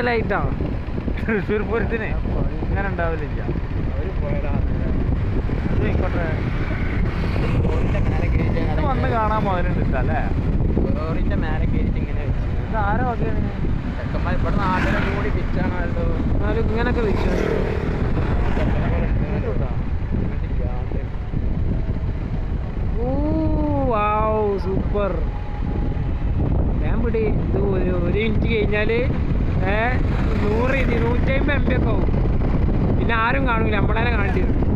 കാലായിട്ടാണ് തൃശ്ശൂർ പൂരത്തിന് ഇങ്ങനെ ഉണ്ടാവില്ല അവര് പോയതാ ആയിക്കോട്ടെ ലോറിന്റെ മേലെ കയറ്റി ഇത് വന്ന് കാണാൻ മുതലുണ്ട് അല്ലേ ലോറിന്റെ മേലെ കയറ്റി ഇങ്ങനെ വെച്ചു ഇത് ആരാ വകയാണ് ചെക്കന്മാർ ഇവിടെ നാട്ടിലെ കൂടി പിച്ചാണല്ലോ എന്നാലും ഇങ്ങനൊക്കെ വെച്ചു ഓ വാവ് സൂപ്പർ ഞാൻ പിടി ഇത് ഒരു ഒരു മിനിറ്റ് കഴിഞ്ഞാൽ നൂറ് നൂറ്റമ്പത് എം പി ഒക്കെ ആവും പിന്നെ ആരും കാണൂല നമ്മളെ കാണിച്ചു